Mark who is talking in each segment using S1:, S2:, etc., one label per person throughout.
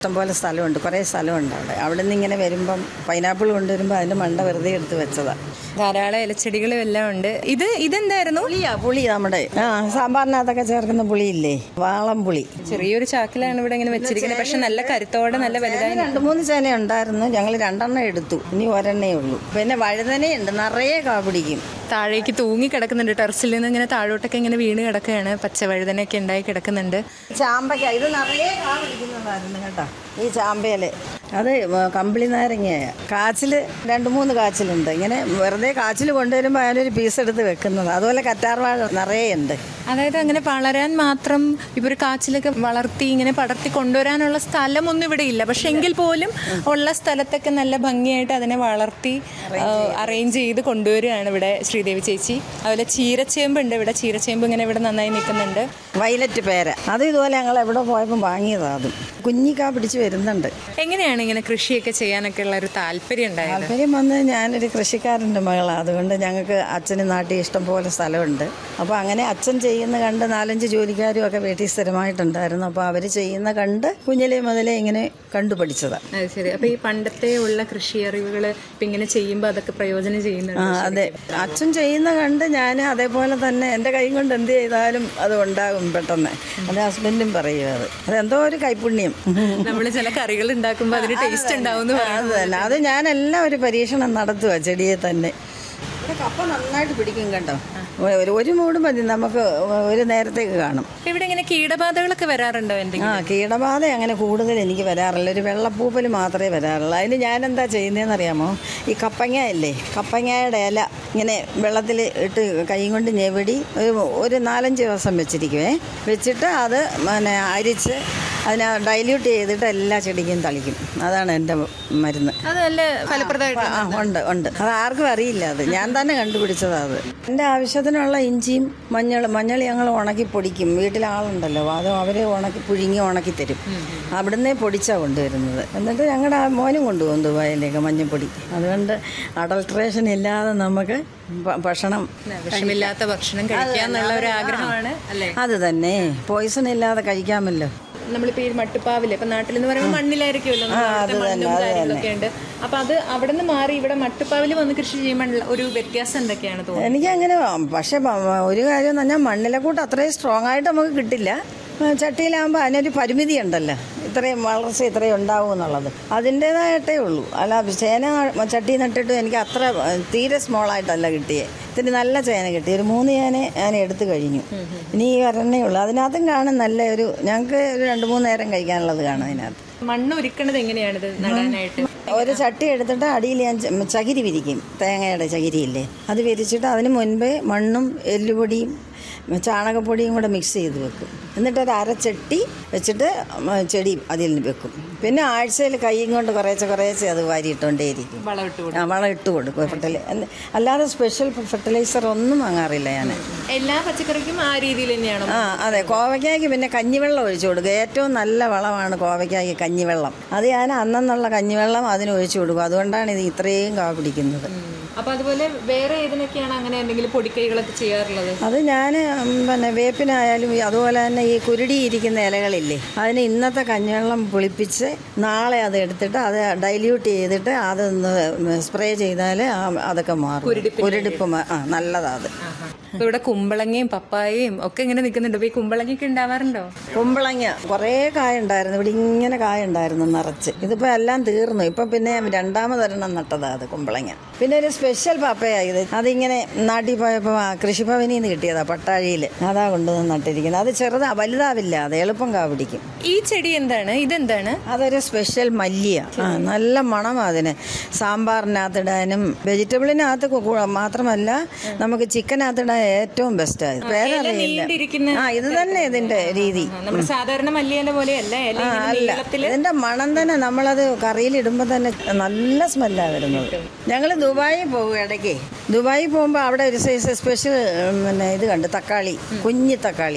S1: ഇഷ്ടംപോലെ സ്ഥലമുണ്ട് കുറേ സ്ഥലമുണ്ട് അവിടെ അവിടെ നിന്ന് ഇങ്ങനെ വരുമ്പം പൈനാപ്പിൾ കൊണ്ടുവരുമ്പോൾ അതിൻ്റെ മണ്ട വെറുതെ എടുത്ത് വെച്ചതാണ്
S2: ധാരാളം ഇലച്ചെടികളും എല്ലാം ഉണ്ട് ഇത് ഇതെന്തായിരുന്നു
S1: പുളിയാ പുളി നമ്മുടെ ആ സാമ്പാറിനകത്തൊക്കെ ചേർക്കുന്ന പുളിയില്ലേ വാളം പുളി
S2: ചെറിയൊരു ചാക്കിലാണ് ഇവിടെ ഇങ്ങനെ വെച്ചിരിക്കുന്നത് പക്ഷെ നല്ല കരുത്തോടെ നല്ല വലുതായി
S1: രണ്ട് മൂന്ന് ചേന ഉണ്ടായിരുന്നു ഞങ്ങൾ രണ്ടെണ്ണം എടുത്തു ഇനി ഒരെണ്ണേ ഉള്ളൂ പിന്നെ വഴുതനയുണ്ട് നിറയെ കാ പിടിക്കും
S2: താഴേക്ക് തൂങ്ങി കിടക്കുന്നുണ്ട് ടെറസിൽ നിന്ന് ഇങ്ങനെ താഴോട്ടൊക്കെ ഇങ്ങനെ വീണ് കിടക്കുകയാണ് പച്ചവഴുതനൊക്കെ ഉണ്ടായി കിടക്കുന്നുണ്ട്
S1: ചാമ്പയ്ക്ക ഇത് നിറയെ കാ പിടിക്കുന്നതായിരുന്നു കേട്ടോ ഈ ചാമ്പയില് അത് കമ്പിളി നാരങ്ങയായ കാച്ചിൽ രണ്ട് മൂന്ന് കാച്ചിലുണ്ട് ഇങ്ങനെ വെറുതെ കാച്ചിൽ കൊണ്ടുവരുമ്പോൾ അതിനൊരു പീസ് എടുത്ത് വെക്കുന്നത് അതുപോലെ കറ്റാർവാഴ നിറയെ ഉണ്ട്
S2: അതായത് അങ്ങനെ വളരാൻ മാത്രം ഇപ്പൊ ഒരു കാച്ചിലൊക്കെ വളർത്തി ഇങ്ങനെ പടർത്തി കൊണ്ടുവരാനുള്ള സ്ഥലമൊന്നും ഇവിടെ ഇല്ല പക്ഷെ എങ്കിൽ പോലും ഉള്ള സ്ഥലത്തൊക്കെ നല്ല ഭംഗിയായിട്ട് അതിനെ വളർത്തി അറേഞ്ച് ചെയ്ത് കൊണ്ടുവരികയാണ് ഇവിടെ ശ്രീദേവി ചേച്ചി അതുപോലെ ചീരച്ചേമ്പ് ഉണ്ട് ഇവിടെ ചീരച്ചേമ്പ് ഇങ്ങനെ ഇവിടെ നന്നായി നിൽക്കുന്നുണ്ട്
S1: വയലറ്റ് പേര അത് ഇതുപോലെ ഞങ്ങൾ എവിടെ പോയപ്പോൾ വാങ്ങിയതാണ് അതും കുഞ്ഞിക്കാ പിടിച്ച് വരുന്നുണ്ട്
S2: എങ്ങനെയാണ് ഇങ്ങനെ കൃഷിയൊക്കെ ചെയ്യാനൊക്കെ ഉള്ള ഒരു താല്പര്യം ഉണ്ടായത്
S1: താല്പര്യം വന്ന് ഞാനൊരു കൃഷിക്കാരൻ്റെ മകളാണ് അതുകൊണ്ട് ഞങ്ങൾക്ക് അച്ഛന് നാട്ടിൽ ഇഷ്ടം പോലെ സ്ഥലമുണ്ട് അപ്പോൾ അങ്ങനെ അച്ഛൻ ചെയ്യുന്ന കണ്ട് നാലഞ്ച് ജോലിക്കാരും ഒക്കെ വീട്ടിൽ സ്ഥിരമായിട്ടുണ്ടായിരുന്നു അപ്പോൾ അവർ ചെയ്യുന്ന കണ്ട് കുഞ്ഞിലേ മുതലേ ഇങ്ങനെ കണ്ടു പഠിച്ചതാണ്
S2: അത് ശരി അപ്പൊ ഈ പണ്ടത്തെ ഉള്ള കൃഷി അറിവുകൾ ഇപ്പൊ ഇങ്ങനെ ചെയ്യുമ്പോൾ അതൊക്കെ പ്രയോജനം
S1: ആ
S2: ചെയ്യുന്നുണ്ട്
S1: അതെ അച്ഛൻ ചെയ്യുന്ന കണ്ട് ഞാൻ അതേപോലെ തന്നെ എൻ്റെ കൈ കൊണ്ട് എന്ത് ചെയ്താലും അത് ഉണ്ടാകും പെട്ടെന്ന് അത് ഹസ്ബൻഡും പറയും അത് അതെന്തോ ഒരു കൈപുണ്യം
S2: നമ്മൾ ചില കറികൾ ഉണ്ടാക്കുമ്പോൾ അതിന് ടേസ്റ്റ് ഉണ്ടാവും എന്ന്
S1: അത് തന്നെ അത് ഞാനെല്ലാം ഒരു പരീക്ഷണം നടത്തുക ചെടിയെ തന്നെ കപ്പ നന്നായിട്ട് പിടിക്കും കേട്ടോ ഒരു ഒരു മൂട് മതി നമുക്ക് ഒരു നേരത്തേക്ക് കാണും
S2: ഇവിടെ ഇങ്ങനെ കീടബാധകളൊക്കെ വരാറുണ്ടോ എന്തെങ്കിലും
S1: ആ കീടബാധ അങ്ങനെ കൂടുതൽ എനിക്ക് വരാറില്ല ഒരു വെള്ളപ്പൂപ്പൽ മാത്രമേ വരാറുള്ളൂ അതിന് ഞാൻ എന്താ ചെയ്യുന്നതെന്ന് അറിയാമോ ഈ കപ്പങ്ങ ഇല്ലേ കപ്പങ്ങയുടെ ഇല ഇങ്ങനെ വെള്ളത്തിൽ ഇട്ട് കൈ കൊണ്ട് ഞെവിടി ഒരു ഒരു നാലഞ്ച് ദിവസം വെച്ചിരിക്കുവേ വെച്ചിട്ട് അത് പിന്നെ അരിച്ച് അതിനെ ഡൈല്യൂട്ട് ചെയ്തിട്ട് എല്ലാ ചെടിക്കും തളിക്കും അതാണ് എൻ്റെ മരുന്ന്
S2: അത് നല്ല ഫലപ്രദമായിട്ട്
S1: ആ ഉണ്ട് ഉണ്ട് അത് ആർക്കും അറിയില്ല അത് ഞാൻ തന്നെ കണ്ടുപിടിച്ചതാ അത് എൻ്റെ ആവശ്യത്തിനുള്ള ഇഞ്ചിയും മഞ്ഞൾ മഞ്ഞൾ ഞങ്ങൾ ഉണക്കി പൊടിക്കും വീട്ടിൽ ആളുണ്ടല്ലോ അത് അവർ ഉണക്കി പുഴുങ്ങി ഉണക്കി തരും അവിടുന്ന് പൊടിച്ചാണ് കൊണ്ടുവരുന്നത് എന്നിട്ട് ഞങ്ങളുടെ ആ മോനും കൊണ്ടുപോകും ദുബായിലേക്ക് മഞ്ഞൾപ്പൊടി അതുകൊണ്ട് അഡൾട്രേഷൻ ഇല്ലാതെ നമുക്ക് ഭ- ഭക്ഷണം
S2: വിഷമില്ലാത്ത ഭക്ഷണം കഴിക്കാന്നുള്ള ഒരു ആഗ്രഹമാണ് അല്ലേ
S1: അത് തന്നെ പോയിസൺ ഇല്ലാതെ കഴിക്കാമല്ലോ
S2: നമ്മളിപ്പോ ഈ മട്ടുപ്പാവില് ഇപ്പൊ നാട്ടിൽ എന്ന് പറയുമ്പോൾ മണ്ണിലായിരിക്കുമല്ലോ നമ്മുടെ അവിടുത്തെ മണ്ണും കാര്യങ്ങളൊക്കെ ഉണ്ട് അപ്പൊ അത് അവിടെ നിന്ന് മാറി ഇവിടെ മട്ടുപ്പാവില് വന്ന് കൃഷി ചെയ്യുമ്പോൾ ഒരു വ്യത്യാസം എന്തൊക്കെയാണ് തോന്നുന്നത്
S1: എനിക്കങ്ങനെ പക്ഷെ ഒരു കാര്യം എന്ന് പറഞ്ഞാൽ മണ്ണിലെ കൂട്ട് അത്രയും സ്ട്രോങ് ആയിട്ട് നമുക്ക് കിട്ടില്ല ആ, ചട്ടിയിലാകുമ്പോൾ അതിനൊരു പരിമിതി ഉണ്ടല്ലോ ഇത്രയും വളർച്ച ഇത്രയും ഉണ്ടാവും എന്നുള്ളത് അതിൻ്റേതായിട്ടേ ഉള്ളൂ അല്ല ചേന ചട്ടി നട്ടിട്ട് എനിക്ക് അത്ര ആ, തീരെ സ്മോളായിട്ടല്ല കിട്ടിയേ ഇത്തിരി നല്ല ചേന കിട്ടി ഒരു മൂന്ന് ചേന ഞാൻ എടുത്തു കഴിഞ്ഞു ഇനി ഈ ഒരെണ്ണേ ഉള്ളൂ അതിനകത്തും കാണും നല്ല ഒരു ഞങ്ങൾക്ക് ഒരു രണ്ട് മൂന്ന് നേരം കഴിക്കാനുള്ളത് കാണും അതിനകത്ത്
S2: മണ്ണ് ഒരുക്കണത് എങ്ങനെയാണിത് നടാനായിട്ട്
S1: ഒരു ചട്ടി എടുത്തിട്ട് അടിയിൽ ഞാൻ ച- ചകിരി വിരിക്കും തേങ്ങയുടെ ചകിരിയില്ലേ അത് വിരിച്ചിട്ട് അതിന് മുൻപേ മണ്ണും എല്ലുപൊടിയും ചാണകപ്പൊടിയും കൂടെ മിക്സ് ചെയ്ത് വെക്കും എന്നിട്ട് ഒരു അരച്ചട്ടി വെച്ചിട്ട് ഉം, ചെടി അതിൽ വെക്കും പിന്നെ ആഴ്ചയിൽ കൈയും കൊണ്ട് കുറേശ്ശെ കുറേശ്ശെ അത് വാരിയിട്ടുകൊണ്ടേയിരിക്കും
S2: വളമിട്ട് കൊടുക്കും
S1: ആ വളം ഇട്ട് കൊടുക്കും ഫെർട്ടിലൈ അല്ലാതെ സ്പെഷ്യൽ ഫെർട്ടിലൈസർ ഒന്നും വാങ്ങാറില്ല ഞാൻ
S2: എല്ലാ പച്ചക്കറിക്കും ആ രീതിയിൽ തന്നെയാണോ
S1: ആ അതെ കോവയ്ക്കായ്ക്ക് പിന്നെ കഞ്ഞിവെള്ളം ഒഴിച്ചു കൊടുക്കുക ഏറ്റവും നല്ല വളമാണ് കോവയ്ക്കായ്ക്ക് കഞ്ഞിവെള്ളം അത് ഞാൻ അന്നെന്നുള്ള കഞ്ഞിവെള്ളം അതിന് ഒഴിച്ചു കൊടുക്കും അതുകൊണ്ടാണ് ഇത് ഇത്രയും കാ പിടിക്കുന്നത്
S2: അപ്പൊ അതുപോലെ വേറെ ഏതിനൊക്കെയാണ് അങ്ങനെ എന്തെങ്കിലും പൊടിക്കൈകളൊക്കെ ചെയ്യാറുള്ളത്
S1: അത് ഞാൻ പിന്നെ വേപ്പിനായാലും ഈ അതുപോലെ തന്നെ ഈ കുരുടി ഇരിക്കുന്ന ഇലകളില്ലേ അതിന് ഇന്നത്തെ കഞ്ഞിവെള്ളം പുളിപ്പിച്ച് നാളെ അത് എടുത്തിട്ട് അത് ഡൈല്യൂട്ട് ചെയ്തിട്ട് അതൊന്ന് സ്പ്രേ ചെയ്താൽ അതൊക്കെ മാറും കുരുടിപ്പ് മാ- ആ നല്ലതാ അത്
S2: അപ്പൊ ഇവിടെ കുമ്പളങ്ങയും പപ്പായയും ഒക്കെ ഇങ്ങനെ നിൽക്കുന്നുണ്ട് അപ്പൊ ഈ കുമ്പളങ്ങയൊക്കെ ഉണ്ടാവാറുണ്ടോ
S1: കുമ്പളങ്ങ കുറേ കായ ഉണ്ടായിരുന്നു ഇവിടെ ഇങ്ങനെ കായ ഉണ്ടായിരുന്നു നിറച്ച് ഇതിപ്പോൾ എല്ലാം തീർന്നു ഇപ്പം പിന്നെ രണ്ടാമതൊരെണ്ണം നട്ടതാ അത് കുമ്പളങ്ങ പിന്നെ ഒരു സ്പെഷ്യൽ പപ്പയാ ഇത് അതിങ്ങനെ നാട്ടിൽ പോയപ്പോൾ ആ കൃഷിഭവനിൽ നിന്ന് കിട്ടിയതാ പട്ടാഴിയിൽ അതാ കൊണ്ടുവന്ന് നട്ടിരിക്കുന്നത് അത് ചെറുതാ വലുതാവില്ല അത് എളുപ്പം കാ പിടിക്കും
S2: ഈ ചെടി എന്താണ് ഇതെന്താണ്
S1: അതൊരു സ്പെഷ്യൽ മല്ലിയ ആ നല്ല മണമാണ് അതിന് സാമ്പാറിനകത്തിടാനും വെജിറ്റബിളിനകത്ത് കു- കു- മാത്രമല്ല നമുക്ക് ചിക്കനകത്തിടാൻ ഏറ്റവും ബെസ്റ്റ് ആയത് പേരറിയില്ല
S2: നീണ്ടിരിക്കുന്ന
S1: ആ ഇത് തന്നെ ഇതിന്റെ രീതി
S2: നമ്മുടെ സാധാരണ മല്ലിയല പോലെയല്ല ഇല
S1: ആ,
S2: ഇങ്ങനെ
S1: അല്ല
S2: നീളത്തില്
S1: ഇതിന്റെ മണം തന്നെ നമ്മളത് കറിയിൽ ഇടുമ്പോൾ തന്നെ നല്ല സ്മെല്ലാ വരുന്നത് ഞങ്ങൾ ദുബായിൽ പോകും ഇടയ്ക്ക് ദുബായിൽ പോകുമ്പോൾ അവിടെ ഒരു സൈസ് സ്പെഷ്യൽ പിന്നെ ഇത് കണ്ട് തക്കാളി കുഞ്ഞി തക്കാളി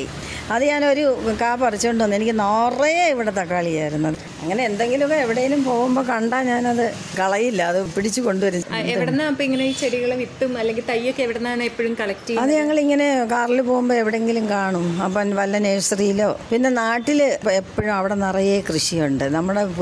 S1: അത് ഞാനൊരു കാ പറിച്ചുകൊണ്ട് വന്നു എനിക്ക് നിറയെ ഇവിടെ തക്കാളിയായിരുന്നു അങ്ങനെ എന്തെങ്കിലുമൊക്കെ എവിടെയെങ്കിലും പോകുമ്പോൾ കണ്ടാൽ ഞാനത് കളയില്ല അത് പിടിച്ചു കൊണ്ടുവരും
S2: എവിടെന്നാ അപ്പൊ ഇങ്ങനെ ഈ ചെടികളെ വിത്തും അല്ലെങ്കിൽ തയ്യൊക്കെ എവിടെന്നാണ് എപ്പോഴും കളക്ട് ചെയ്യുന്നത്
S1: അത് ഞങ്ങളിങ്ങനെ കാറിൽ പോകുമ്പോൾ എവിടെയെങ്കിലും കാണും അപ്പം വല്ല നഴ്സറിയിലോ പിന്നെ നാട്ടിൽ എപ്പോഴും അവിടെ നിറയെ കൃഷിയുണ്ട് നമ്മുടെ